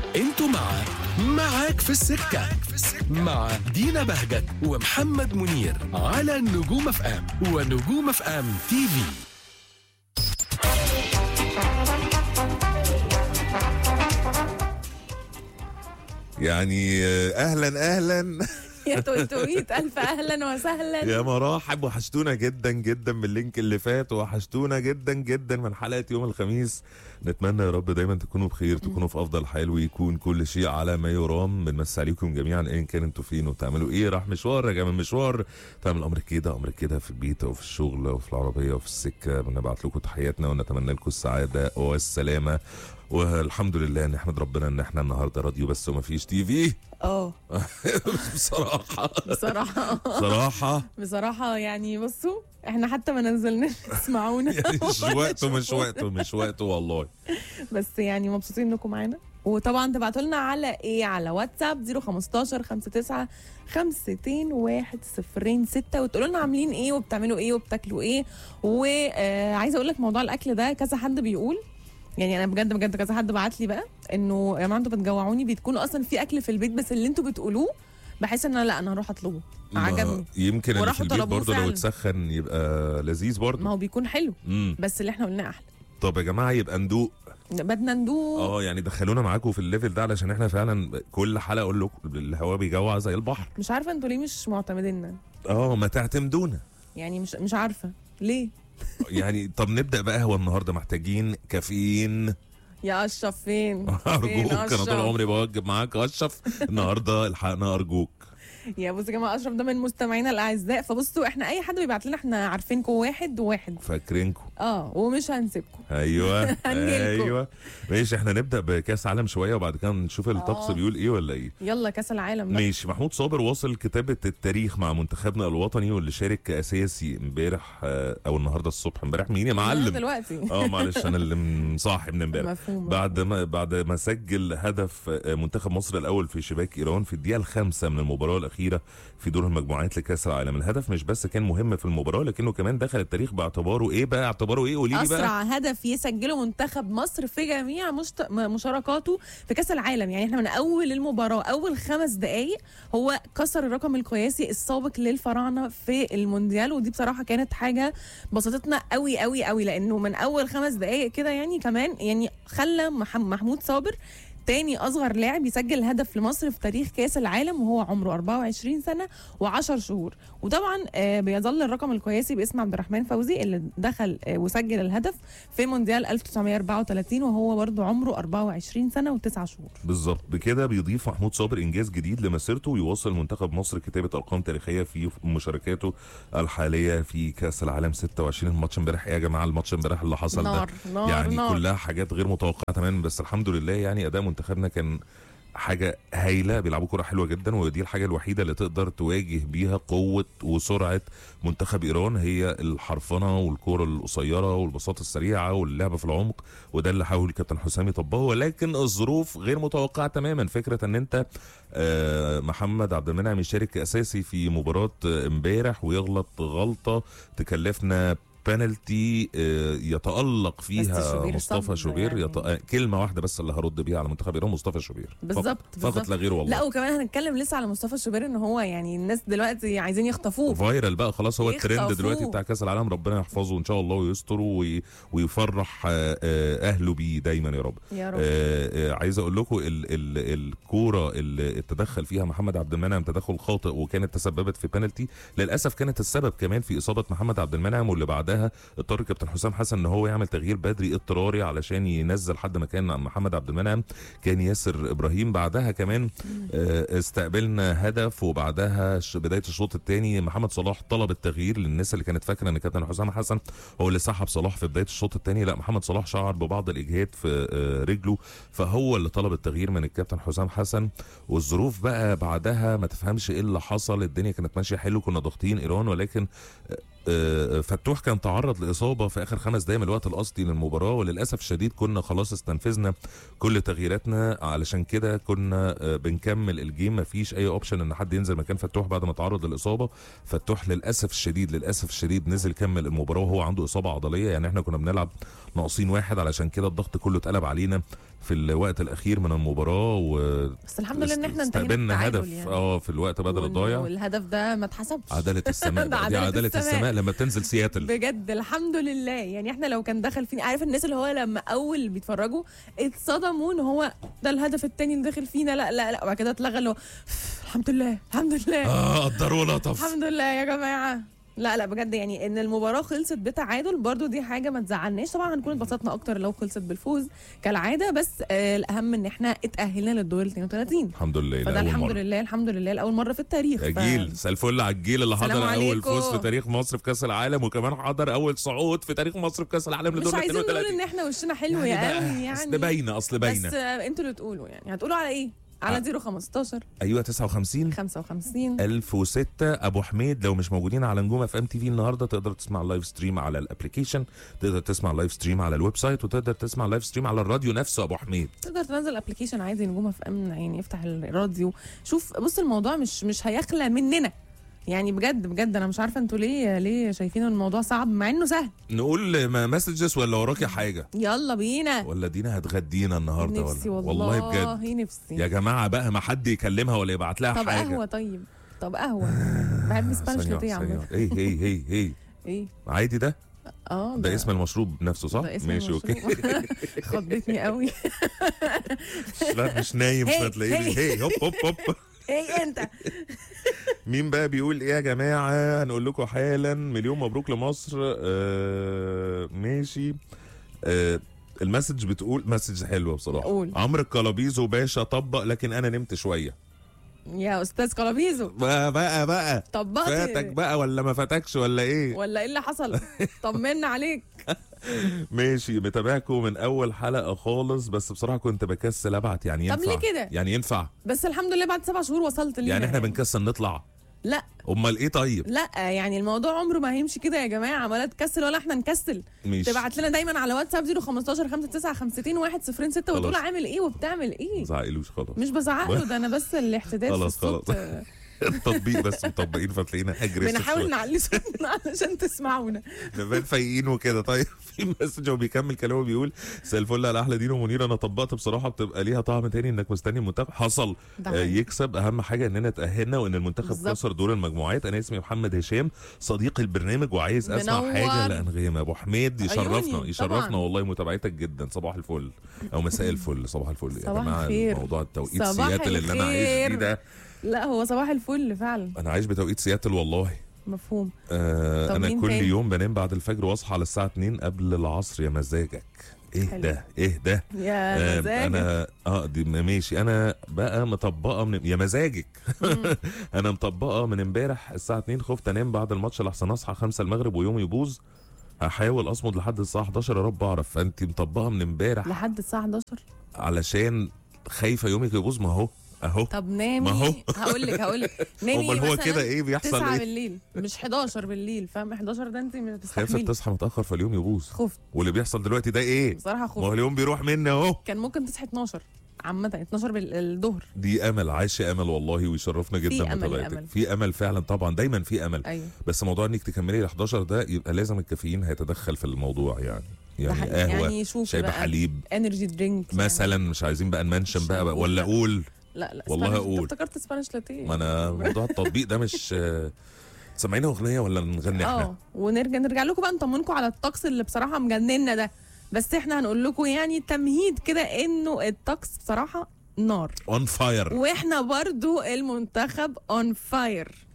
انتوا مع معاك في السكة مع دينا بهجت ومحمد منير على نجوم اف ام ونجوم اف ام تي في يعني آه، اهلا اهلا يا تويتويت الف اهلا وسهلا يا مراحب وحشتونا جدا جدا من اللينك اللي فات وحشتونا جدا جدا من حلقه يوم الخميس نتمنى يا رب دايما تكونوا بخير تكونوا في افضل حال ويكون كل شيء على ما يرام بنمسي عليكم جميعا ايا كان انتوا فين وبتعملوا ايه راح مشوار راجع من مشوار تعمل امر كده امر كده في البيت او في الشغل او في العربيه او في السكه بنبعت لكم تحياتنا ونتمنى لكم السعاده والسلامه والحمد لله نحمد ربنا ان احنا النهارده راديو بس وما فيش تي في اه بصراحه بصراحه بصراحه بصراحه يعني بصوا احنا حتى ما نزلناش اسمعونا يعني مش وقته مش وقته مش وقته والله بس يعني مبسوطين انكم معانا وطبعا تبعتوا لنا على ايه على واتساب 015 59 52 1 0 6 وتقولوا لنا عاملين ايه وبتعملوا ايه وبتاكلوا ايه وعايزه اقول لك موضوع الاكل ده كذا حد بيقول يعني انا بجد بجد كذا حد بعت لي بقى انه يا جماعه انتوا بتجوعوني بتكونوا اصلا في اكل في البيت بس اللي انتوا بتقولوه بحس ان انا لا انا هروح اطلبه ما عجبني يمكن اللي في وراحوا البيت طلبوه برضه لو فعلا. اتسخن يبقى لذيذ ما برضه هو بيكون حلو امم بس اللي احنا قلناه احلى طب يا جماعه يبقى ندوق بدنا ندوق اه يعني دخلونا معاكم في الليفل ده علشان احنا فعلا كل حلقه اقول لكم الهواء بيجوع زي البحر مش عارفه انتوا ليه مش معتمديننا اه ما تعتمدونا يعني مش مش عارفه ليه يعني طب نبدا بقى هو النهارده محتاجين كافيين يا اشرف فين فين ارجوك انا طول أشرف؟ عمري بوجب معاك اشرف النهارده الحقنا ارجوك يا بصوا يا جماعه اشرف ده من مستمعينا الاعزاء فبصوا احنا اي حد بيبعت لنا احنا عارفينكم واحد وواحد فاكرينكم اه ومش هنسيبكم ايوه هنجيلكوا. ايوه ماشي احنا نبدا بكاس عالم شويه وبعد كده نشوف الطقس آه. بيقول ايه ولا ايه يلا كاس العالم بقى. ماشي محمود صابر واصل كتابة التاريخ مع منتخبنا الوطني واللي شارك كأساسي امبارح آه، أو النهاردة الصبح امبارح مين يا معلم؟ دلوقتي اه معلش أنا اللي مصاحي من امبارح مفهوم بعد ما بعد ما سجل هدف آه، منتخب مصر الأول في شباك إيران في الدقيقة الخامسة من المباراة الأخيرة في دور المجموعات لكأس العالم الهدف مش بس كان مهم في المباراة لكنه كمان دخل التاريخ باعتباره إيه بقى اعتباره إيه قولي لي بقى اسرع هدف يسجله منتخب مصر في جميع مشت... م- مشاركاته في كاس العالم يعني احنا من اول المباراه اول خمس دقائق هو كسر الرقم القياسي السابق للفراعنه في المونديال ودي بصراحه كانت حاجه بسطتنا قوي قوي قوي لانه من اول خمس دقائق كده يعني كمان يعني خلى مح- محمود صابر تاني اصغر لاعب يسجل هدف لمصر في تاريخ كاس العالم وهو عمره 24 سنه و10 شهور وطبعا آه، بيظل الرقم القياسي باسم عبد الرحمن فوزي اللي دخل آه، وسجل الهدف في مونديال 1934 وهو برضه عمره 24 سنه و9 شهور بالظبط بكده بيضيف محمود صابر انجاز جديد لمسيرته ويواصل منتخب مصر كتابه ارقام تاريخيه في مشاركاته الحاليه في كاس العالم 26 الماتش امبارح ايه يا جماعه الماتش امبارح اللي حصل ده نار نار يعني نار. كلها حاجات غير متوقعه تماما بس الحمد لله يعني اداء منتخبنا كان حاجه هايله بيلعبوا كره حلوه جدا ودي الحاجه الوحيده اللي تقدر تواجه بيها قوه وسرعه منتخب ايران هي الحرفنه والكره القصيره والبساطه السريعه واللعب في العمق وده اللي حاول كابتن حسام يطبقه ولكن الظروف غير متوقعه تماما فكره ان انت آه، محمد عبد المنعم يشارك اساسي في مباراه آه، امبارح ويغلط غلطه تكلفنا بنالتي آه، يتالق فيها شوبير مصطفى صد شوبير يعني. يط... آه، كلمه واحده بس اللي هرد بيها على منتخب ايران مصطفى شوبير بالظبط، فقط, فقط بالظبط. لا غير والله لا وكمان هنتكلم لسه على مصطفى الشوبير ان هو يعني الناس دلوقتي عايزين يخطفوه فايرال بقى خلاص هو الترند يخطفوه. دلوقتي بتاع كاس العالم ربنا يحفظه ان شاء الله ويستره وي... ويفرح آه، آه، اهله بيه دايما يا رب يا رب آه، آه، عايز اقول لكم ال ال الكوره اللي اتدخل فيها محمد عبد المنعم تدخل خاطئ وكانت تسببت في بنالتي للاسف كانت السبب كمان في اصابه محمد عبد المنعم واللي بعدها اضطر كابتن حسام حسن ان هو يعمل تغيير بدري اضطراري علشان ينزل حد مكان محمد عبد المنعم كان ياسر ابراهيم بعدها كمان آه، استقبلنا هدف وبعدها ش- بدايه الشوط الثاني محمد صلاح طلب التغيير للناس اللي كانت فاكره ان كابتن حسام حسن هو اللي سحب صلاح في بدايه الشوط الثاني لا محمد صلاح شعر ببعض الاجهاد في آه، رجله فهو اللي طلب التغيير من الكابتن حسام حسن والظروف بقى بعدها ما تفهمش ايه اللي حصل الدنيا كانت ماشيه حلو كنا ضاغطين ايران ولكن آه، آه، فتوح كان تعرض لاصابه في اخر خمس دقايق من الوقت الاصلي للمباراه وللاسف الشديد كنا خلاص استنفذنا كل تغييراتنا علشان كده كنا آه، بنكمل الجيم ما فيش اي اوبشن ان حد ينزل مكان فتوح بعد ما تعرض للاصابه فتوح للاسف الشديد للاسف الشديد نزل كمل المباراه وهو عنده اصابه عضليه يعني احنا كنا بنلعب ناقصين واحد علشان كده الضغط كله اتقلب علينا في الوقت الاخير من المباراه و بس الحمد لله ان احنا انتهينا استقبلنا بالتعادل هدف يعني. اه في الوقت بدل وال- الضايع والهدف ده ما اتحسبش عداله السماء ده بقى، دي عدالة عداله السماء. السماء لما بتنزل سياتل بجد الحمد لله يعني احنا لو كان دخل فينا عارف الناس اللي هو لما اول بيتفرجوا اتصدموا ان هو ده الهدف التاني اللي داخل فينا لا لا لا وبعد كده اتلغى اللي هو الحمد لله الحمد لله اه قدروا لطف الحمد لله يا جماعه لا لا بجد يعني ان المباراه خلصت بتعادل برضو دي حاجه ما تزعلناش طبعا هنكون اتبسطنا اكتر لو خلصت بالفوز كالعاده بس آه الاهم ان احنا اتاهلنا للدور ال 32 الحمد لله فده لأول الحمد مرة. لله الحمد لله لاول مره في التاريخ يا ف- جيل مساء الفل على الجيل اللي سلام حضر اول عليكم. فوز في تاريخ مصر في كاس العالم وكمان حضر اول صعود في تاريخ مصر في كاس العالم مش لدور عايزين نقول 32 ان احنا وشنا حلو يعني يا بقى قوي يعني اصل باينه اصل بس باينه آه، انتوا اللي تقولوا يعني هتقولوا على ايه؟ على آه. 015 ايوه 59 55 1006 ابو حميد لو مش موجودين على نجوم اف ام تي في النهارده تقدر تسمع اللايف ستريم على الابلكيشن تقدر تسمع اللايف ستريم على الويب سايت وتقدر تسمع اللايف ستريم على الراديو نفسه ابو حميد تقدر تنزل ابلكيشن عادي نجوم في امن يعني افتح الراديو شوف بص الموضوع مش مش هيخلى مننا يعني بجد بجد انا مش عارفه انتوا ليه ليه شايفين الموضوع صعب مع انه سهل نقول مسجز ولا وراكي حاجه يلا بينا ولا دينا هتغدينا النهارده نفسي ولا والله, والله بجد نفسي يا جماعه بقى ما حد يكلمها ولا يبعت لها طب حاجه قهوه طيب طب قهوه بحب سبانش ثانية لاتيه واحدة، ثانية عامه واحدة. ايه ايه ايه ايه ايه عادي ده اه ده اسم المشروب نفسه صح ده اسم ماشي اوكي المشروب. خضتني قوي لا مش نايم هي- فتلاقيني هي. هي هوب هوب هوب ايه انت مين بقى بيقول ايه يا جماعه هنقول لكم حالا مليون مبروك لمصر آه ماشي آه المسج بتقول مسج حلوه بصراحه قول. عمرو الكلابيزو باشا طبق لكن انا نمت شويه يا استاذ قلابيزو بقى بقى بقى طبقت فاتك بقى ولا ما فاتكش ولا ايه ولا ايه اللي حصل طمنا عليك ماشي متابعكم من اول حلقه خالص بس بصراحه كنت بكسل ابعت يعني طب ينفع ليه كده؟ يعني ينفع بس الحمد لله بعد سبع شهور وصلت لينا يعني احنا بنكسل نطلع لا امال ايه طيب لا يعني الموضوع عمره ما هيمشي كده يا جماعه ولا تكسل ولا احنا نكسل ماشي تبعت لنا دايما على واتساب 015 59 106 وتقول خلاص. عامل ايه وبتعمل ايه ما تزعقلوش خلاص مش بزعق له ده انا بس الاحتداد في خلاص، الصوت خلاص. آه، التطبيق بس مطبقين فتلاقينا اجريسيف بنحاول نعلي صوتنا علشان تسمعونا نبان فايقين وكده طيب في مسج هو بيكمل كلامه بيقول مساء الفل على احلى دين ومنير انا طبقت بصراحه بتبقى ليها طعم تاني انك مستني المنتخب حصل ده آه حقيقي. يكسب اهم حاجه اننا تاهلنا وان المنتخب بالظبط. كسر دور المجموعات انا اسمي محمد هشام صديق البرنامج وعايز اسمع منور. حاجه لانغام ابو حميد يشرفنا عيوني، يشرفنا طبعاً. والله متابعتك جدا صباح الفل او مساء الفل صباح الفل يا صباح جماعه الخير. موضوع التوقيت صباح سياتل اللي انا عايش فيه الخير. ده لا هو صباح الفل فعلا انا عايش بتوقيت سياتل والله مفهوم آه طب انا مين كل تاني؟ يوم بنام بعد الفجر واصحى على الساعه 2 قبل العصر يا مزاجك ايه حلو. ده ايه ده يا آه مزاجك انا اه دي ماشي انا بقى مطبقه من يا مزاجك انا مطبقه من امبارح الساعه 2 خفت انام بعد الماتش لحسن اصحى 5 المغرب ويومي يبوظ هحاول اصمد لحد الساعه 11 يا رب اعرف فانت مطبقه من امبارح لحد الساعه 11 علشان خايفه يومك يبوظ ما هو اهو طب نامي ما هو. هقول لك هقول لك نامي امال هو مثلاً كده ايه بيحصل 9 ايه بالليل مش 11 بالليل فاهم 11 ده انت مش خايفه بتستحملي تصحى متاخر فاليوم يبوظ خفت واللي بيحصل دلوقتي ده ايه بصراحه ما هو خفت اليوم بيروح مني اهو كان ممكن تصحي 12 عامة 12 بالظهر دي امل عايش امل والله ويشرفنا جدا أمل، متابعتك أمل. في امل فعلا طبعا دايما في امل ايوه بس موضوع انك تكملي ل 11 ده يبقى لازم الكافيين هيتدخل في الموضوع يعني ده يعني حقيقي. قهوه يعني شوفي شاي بقى بحليب انرجي درينك مثلا مش عايزين بقى نمنشن مش بقى, بقى هنقول ولا لا. اقول لا لا والله سبانيش- أقول. أنت افتكرت سبانيش لاتيه ما انا موضوع التطبيق ده مش آه، سامعين اغنيه ولا نغني احنا اه ونرجع نرجع لكم بقى نطمنكم على الطقس اللي بصراحه مجننا ده بس احنا هنقول لكم يعني تمهيد كده انه الطقس بصراحه نار اون فاير واحنا برضو المنتخب اون فاير